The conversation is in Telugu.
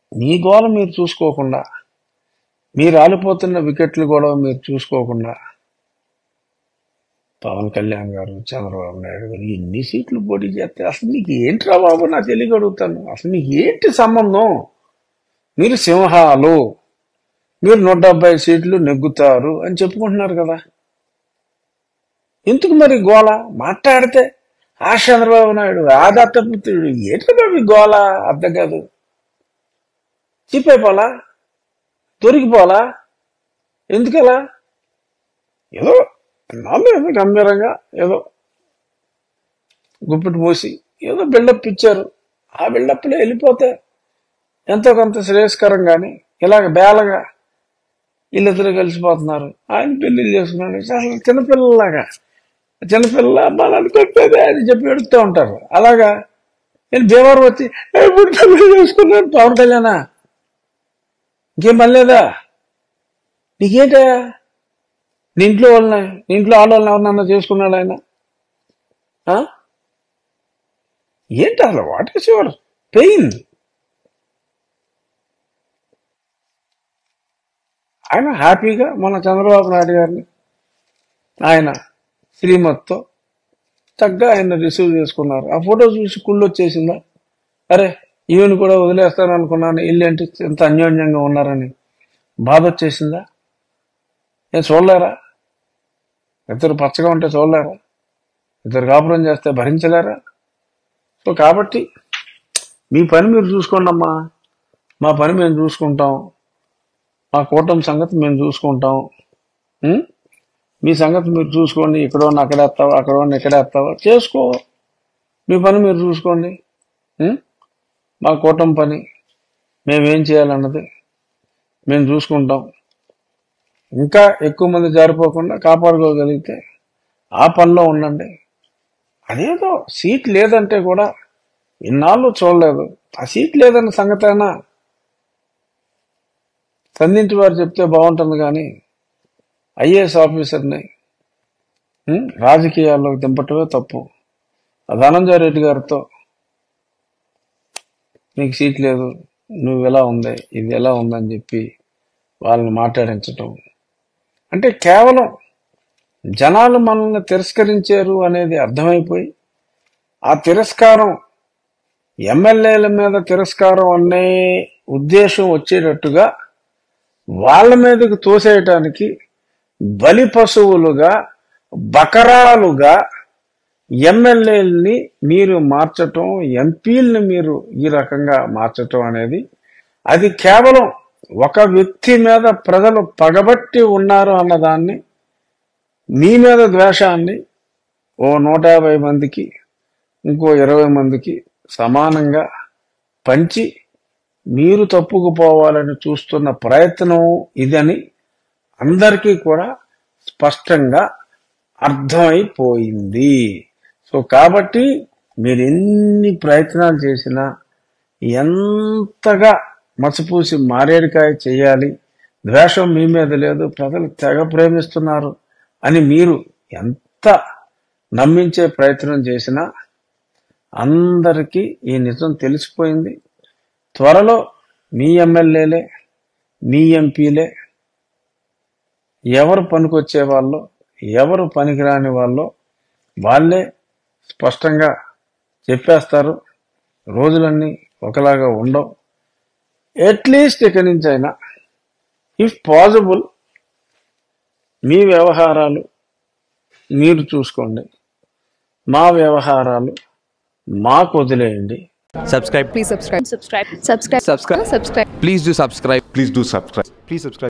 మీ గోల మీరు చూసుకోకుండా మీరు ఆలిపోతున్న వికెట్లు కూడా మీరు చూసుకోకుండా పవన్ కళ్యాణ్ గారు చంద్రబాబు నాయుడు గారు ఎన్ని సీట్లు పోటీ చేస్తే అసలు నీకు ఏంట్రా బాబు నా తెలియక అడుగుతాను అసలు నీకు ఏంటి సంబంధం మీరు సింహాలు మీరు నూట డెబ్బై సీట్లు నెగ్గుతారు అని చెప్పుకుంటున్నారు కదా ఎందుకు మరి గోల మాట్లాడితే ఆ చంద్రబాబు నాయుడు ఆ దత్తపుత్రుడు ఏంటి బాబు ఈ గోల అర్థం కాదు చెప్పైపోలా దొరికిపోలా ఎందుకలా ఏదో నాలో ఏదో గంభీరంగా ఏదో గుప్పిటి పోసి ఏదో బిల్డప్ ఇచ్చారు ఆ బిల్డప్లో వెళ్ళిపోతే ఎంతో కొంత శ్రేయస్కరం కానీ ఇలాగ బేలగా వీళ్ళిద్దరు కలిసిపోతున్నారు ఆయన పెళ్లిళ్ళు చేసుకున్నాడు అసలు చిన్నపిల్లలాగా చిన్నపిల్ల అమ్మాలని కొట్టేది అని చెప్పి ఎడుతూ ఉంటారు అలాగా నేను భీమవరం వచ్చి "ఏ, ఇప్పుడు పెళ్లి చేసుకున్నాను పవన్ కళ్యాణా ఇంకేం పనిలేదా నీకేంటయా నీ ఇంట్లో వాళ్ళని నీ ఇంట్లో ఆడవాళ్ళని ఎవరినన్నా చేసుకున్నాడు ఆయన ఆ? ఏంటి అసలు వాట్ ఈస్ యువర్ పెయిన్ ఆయన హ్యాపీగా మన చంద్రబాబు నాయుడు గారిని ఆయన శ్రీమతితో చక్కగా ఆయన రిసీవ్ చేసుకున్నారు ఆ ఫోటో చూసి కుళ్ళు వచ్చేసిందా అరే ఈవెన్ కూడా వదిలేస్తాను అనుకున్నాను ఇల్లు అంటే ఎంత అన్యోన్యంగా ఉన్నారని బాధ వచ్చేసిందా ఏం చూడలేరా ఇద్దరు పచ్చగా ఉంటే చూడలేరా ఇద్దరు కాపురం చేస్తే భరించలేరా సో కాబట్టి మీ పని మీరు చూసుకోండి అమ్మా మా పని మేము చూసుకుంటాం మా కూటమి సంగతి మేము చూసుకుంటాం ఉం? మీ సంగతి మీరు చూసుకోండి ఇక్కడ ఉన్న అక్కడ వేస్తావా అక్కడ ఉన్న ఇక్కడ వేస్తావా చేసుకో మీ పని మీరు చూసుకోండి ఉం? మా కూటమి పని మేమేం చేయాలన్నది మేము చూసుకుంటాం ఇంకా ఎక్కువ మంది జారిపోకుండా కాపాడుకోగలిగితే ఆ పనిలో ఉండండి అదేదో సీట్ లేదంటే కూడా ఇన్నాళ్ళు చూడలేదు ఆ సీట్ లేదన్న సంగతి అయినా సంధించి వారు చెప్తే బాగుంటుంది కానీ ఐఏఎస్ ఆఫీసర్ని ఉం, రాజకీయాల్లోకి దింపటమే తప్పు ఆ ధనంజయ రెడ్డి గారితో నీకు సీట్ లేదు నువ్వు ఎలా ఉంది ఇది ఎలా ఉందని చెప్పి వాళ్ళని మాట్లాడించటం అంటే కేవలం జనాలు మనల్ని తిరస్కరించారు అనేది అర్థమైపోయి ఆ తిరస్కారం ఎమ్మెల్యేల మీద తిరస్కారం అనే ఉద్దేశం వచ్చేటట్టుగా వాళ్ళ మీదకి తోసేయటానికి బలి పశువులుగా బకరాలుగా ఎమ్మెల్యేలని మీరు మార్చటం ఎంపీలని మీరు ఈ రకంగా మార్చటం అనేది అది కేవలం ఒక వ్యక్తి మీద ప్రజలు పగబట్టి ఉన్నారు అన్నదాన్ని మీ మీద ద్వేషాన్ని ఓ నూట యాభై మందికి ఇంకో ఇరవై మందికి సమానంగా పంచి మీరు తప్పుకుపోవాలని చూస్తున్న ప్రయత్నం ఇదని అందరికీ కూడా స్పష్టంగా అర్థమైపోయింది సో కాబట్టి మీరు ఎన్ని ప్రయత్నాలు చేసినా ఎంతగా మసపూసి మారేడికాయ చేయాలి ద్వేషం మీ మీద లేదు ప్రజలు తెగ ప్రేమిస్తున్నారు అని మీరు ఎంత నమ్మించే ప్రయత్నం చేసినా అందరికీ ఈ నిజం తెలిసిపోయింది త్వరలో మీ ఎమ్మెల్యేలే మీ ఎంపీలే ఎవరు పనికొచ్చే వాళ్ళు ఎవరు పనికిరాని వాళ్ళు వాళ్ళే స్పష్టంగా చెప్పేస్తారు రోజులన్నీ ఒకలాగా ఉండవు అట్లీస్ట్ ఇక్కడి నుంచి అయినా ఇఫ్ పాసిబుల్ మీ వ్యవహారాలు మీరు చూసుకోండి మా వ్యవహారాలు మాకు వదిలేయండి subscribe Please subscribe. subscribe subscribe subscribe subscribe please do subscribe Please do subscribe. please subscribe